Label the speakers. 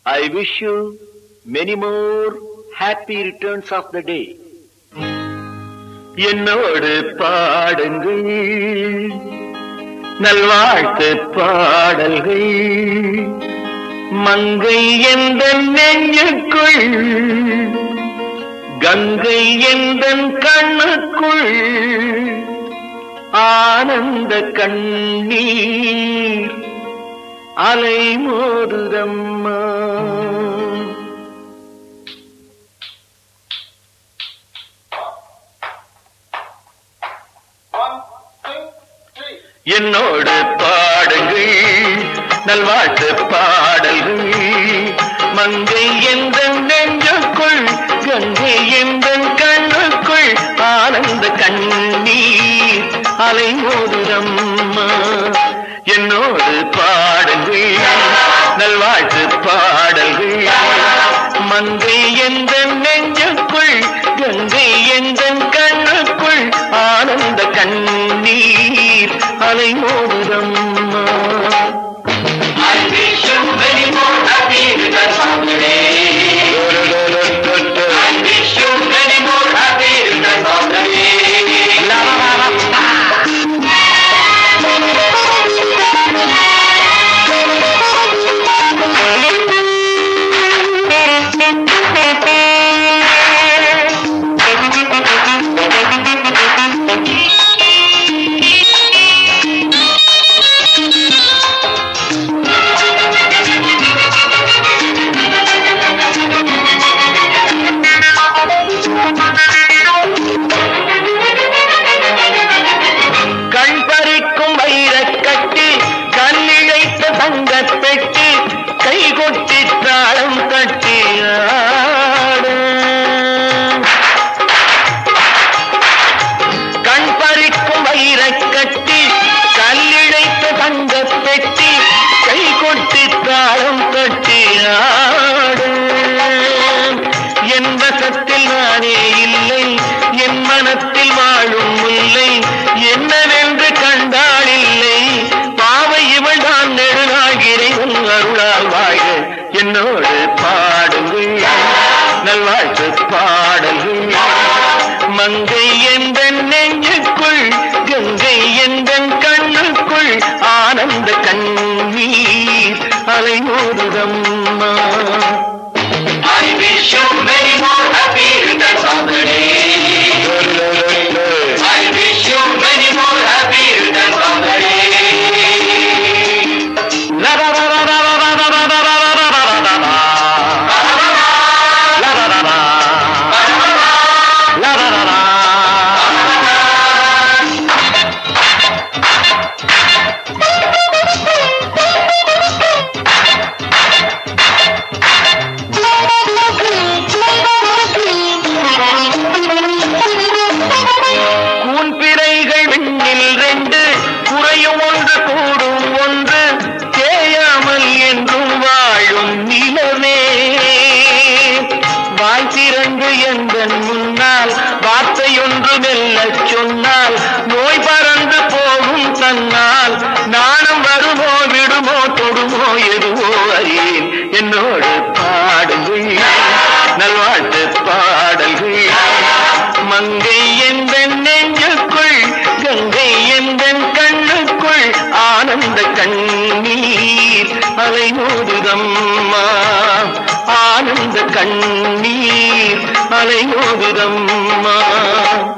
Speaker 1: I wish you many more happy returns of the day. என்னோடு பாடுங்கள் நல்வாழ்த்து பாடல்கள் மங்கை எந்த நெஞ்சுக்குள் கங்கை எந்த கண்ணுக்குள் ஆனந்த கண்ணீர் அலை மோதுதம்மா என்னோடு பாடுங்கள் நல்வாழ்த்து பாடல்கள் மங்கை எந்த நெஞ்சுக்குள் கங்கை எந்த கண்ணுக்குள் ஆனந்த கண்ணீர் அலை மோதுதம்மா என்னோடு பாடுங்கள் நல்வாழ்த்து பாடல்கள் மங்கை எந்த நெஞ்சுக்குள் கங்கை எந்த கண்ணுக்குள் ஆனந்த கண்ணீர் அலை மோதுதம்மா
Speaker 2: I wish you many more happy returns of the day. I wish you many more happy returns of the day.
Speaker 1: கண் பறிக்கும் வைரக் கட்டி கல்லிழைத்த தங்கப் பெட்டி கை கொட்டி தாளம் தட்டி ஆடு. கண் பறிக்கும் வைரக் கட்டி கல்லிழைத்த தங்கப் பெட்டி கை கொட்டி தாளம் தட்டி ஆடு என் வசத்தில் நானே இல்லை என் மனத்தில் வாழும் முல்லை என்னவென்று கண்டாள் இல்லை பாவை இவள் தான் நெடுநாகிறைவன் அருளால் வாழ்க என்னோடு பாடுங்கள் நல்வாழ்த்து பாடல்கள் மங்கை எந்த நெஞ்சுக்குள் கங்கை எந்த கண்ணுக்குள் ஆனந்த கண்ணீர் அலைமோதுதம்மா
Speaker 2: I wish you many more happy returns of the day. I wish you many more happy returns of the day.
Speaker 1: கூன் பிறைகள் விண்ணில் ரெண்டு குறையும் ஒன்று கூடும் ஒன்று தேயாமல் என்றும் வாழும் நிலவே வாய் திறந்து எந்தன் முன்னால் வார்த்தையொன்று மெல்லச் சொன்னால் நோய் பறந்து போகும் தன்னால் நாணம் வருமோ விடுமோ தொடுமோ எதுவோ அறியேன் என்னோடு பாடுங்கள் நல்வாழ்த்து பாடல்கள் மங்கை எந்த நெஞ்சுக்குள் கங்கை எந்த கண்ணுக்குள் ஆனந்த கண்ணீர் அலை மோதுதம்மா ஆனந்த கண்ணீர் அலை மோதுதம்மா